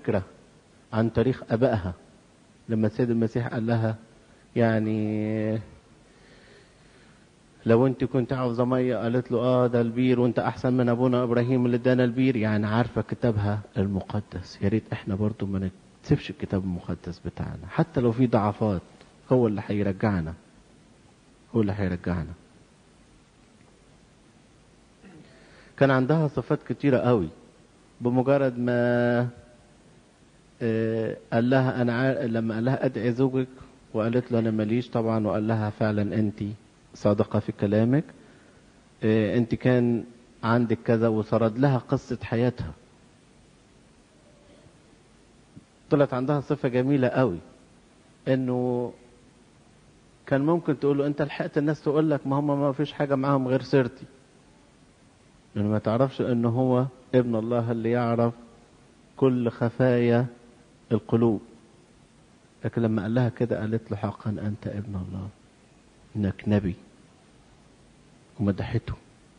فكرة عن تاريخ أبائها لما السيد المسيح قال لها يعني لو انت كنت عاوزه ميه قالت له اه ده البير وانت احسن من ابونا ابراهيم اللي ادانا البير يعني عارفه كتابها المقدس يا ريت احنا برضو ما نسيبش الكتاب المقدس بتاعنا حتى لو في ضعفات هو اللي هيرجعنا هو اللي هيرجعنا كان عندها صفات كتيرة قوي بمجرد ما آه، قال لها انا عار... لما قال لها ادعي زوجك وقالت له انا ماليش طبعا وقال لها فعلا انت صادقة في كلامك آه، انت كان عندك كذا وسرد لها قصة حياتها طلعت عندها صفة جميلة قوي انه كان ممكن تقول له انت لحقت الناس تقول لك ما هم ما فيش حاجة معاهم غير سيرتي لأنه ما تعرفش ان هو ابن الله اللي يعرف كل خفايا القلوب لكن لما قال لها كده قالت له حقا انت ابن الله انك نبي ومدحته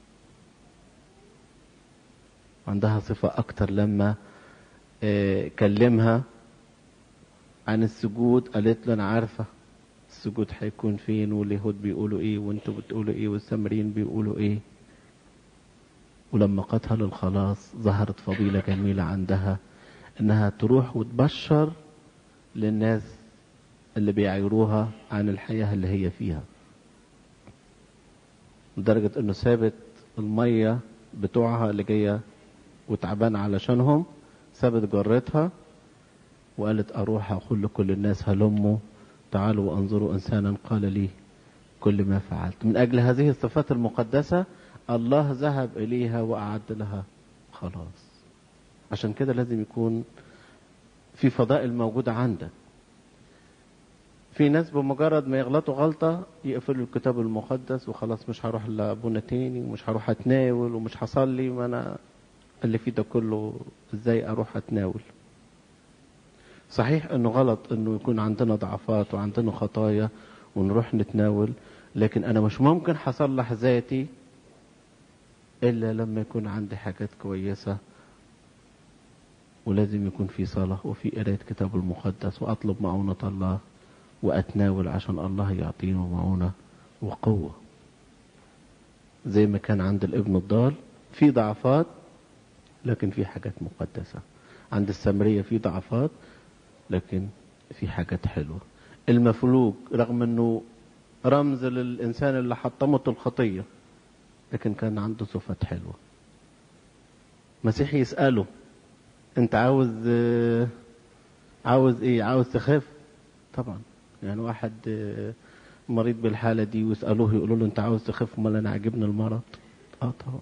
عندها صفة أكتر لما آه، كلمها عن السجود قالت له أنا عارفة السجود هيكون فين واليهود بيقولوا إيه وأنتوا بتقولوا إيه والسامريين بيقولوا إيه ولما قتها للخلاص ظهرت فضيلة جميلة عندها إنها تروح وتبشر للناس اللي بيعيروها عن الحياة اللي هي فيها لدرجة انه سابت المية بتوعها اللي جاية وتعبان علشانهم سابت جرتها وقالت اروح اقول لكل الناس هلموا تعالوا وانظروا انسانا قال لي كل ما فعلت من اجل هذه الصفات المقدسة الله ذهب اليها واعد لها خلاص عشان كده لازم يكون في فضائل موجودة عندك في ناس بمجرد ما يغلطوا غلطة يقفلوا الكتاب المقدس وخلاص مش هروح لابونا تاني ومش هروح اتناول ومش هصلي ما انا اللي فيه ده كله ازاي اروح اتناول صحيح انه غلط انه يكون عندنا ضعفات وعندنا خطايا ونروح نتناول لكن انا مش ممكن هصلح ذاتي الا لما يكون عندي حاجات كويسة ولازم يكون في صلاة وفي قراية كتاب المقدس واطلب معونة الله واتناول عشان الله يعطيني معونة وقوة زي ما كان عند الابن الضال في ضعفات لكن في حاجات مقدسة عند السامرية في ضعفات لكن في حاجات حلوة المفلوج رغم انه رمز للانسان اللي حطمته الخطية لكن كان عنده صفات حلوة مسيح يسأله انت عاوز آه، عاوز ايه عاوز تخاف طبعا يعني واحد آه، مريض بالحالة دي ويسألوه يقولوا له انت عاوز تخف امال انا عاجبني المرض اه طبعا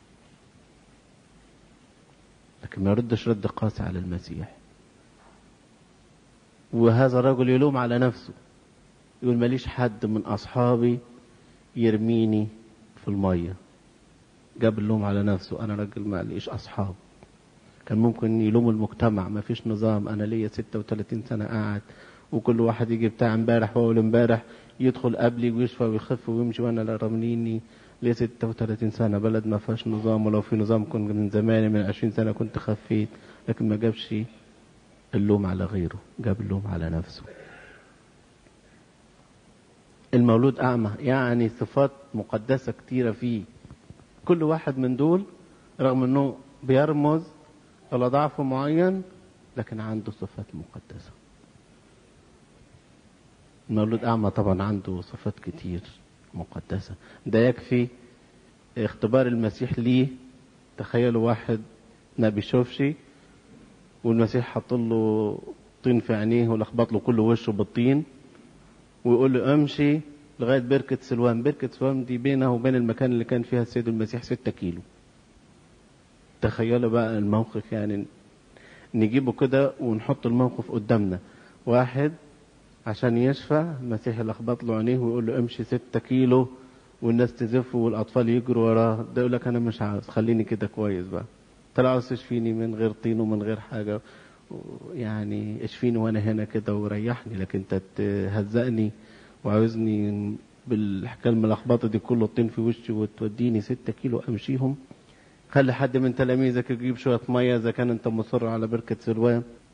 لكن ما يردش رد قاسي على المسيح وهذا الرجل يلوم على نفسه يقول ماليش حد من اصحابي يرميني في المية جاب اللوم على نفسه انا راجل ما ليش اصحاب كان ممكن يلوم المجتمع ما فيش نظام انا ليا 36 سنة قاعد وكل واحد يجي بتاع امبارح واول امبارح يدخل قبلي ويشفى ويخف ويمشي وانا لا رامنيني ليا 36 سنة بلد ما فيهاش نظام ولو في نظام كنت من زمان من 20 سنة كنت خفيت لكن ما جابش اللوم على غيره جاب اللوم على نفسه المولود أعمى يعني صفات مقدسة كتيرة فيه كل واحد من دول رغم انه بيرمز إلى ضعف معين لكن عنده صفات مقدسة المولود أعمى طبعا عنده صفات كتير مقدسة ده يكفي اختبار المسيح ليه تخيلوا واحد ما بيشوفش والمسيح حط له طين في عينيه ولخبط له كل وشه بالطين ويقول له امشي لغاية بركة سلوان بركة سلوان دي بينه وبين المكان اللي كان فيها السيد المسيح ستة كيلو تخيلوا بقى الموقف يعني نجيبه كده ونحط الموقف قدامنا واحد عشان يشفى المسيح لخبط له عينيه ويقول له امشي ستة كيلو والناس تزف والاطفال يجروا وراه ده يقول لك انا مش عاوز خليني كده كويس بقى طلع عاوز تشفيني من غير طين ومن غير حاجه يعني اشفيني وانا هنا كده وريحني لكن انت تهزقني وعاوزني بالحكايه الملخبطه دي كله الطين في وشي وتوديني ستة كيلو امشيهم خلي حد من تلاميذك يجيب شويه ميه اذا كان انت مصر على بركه سلوان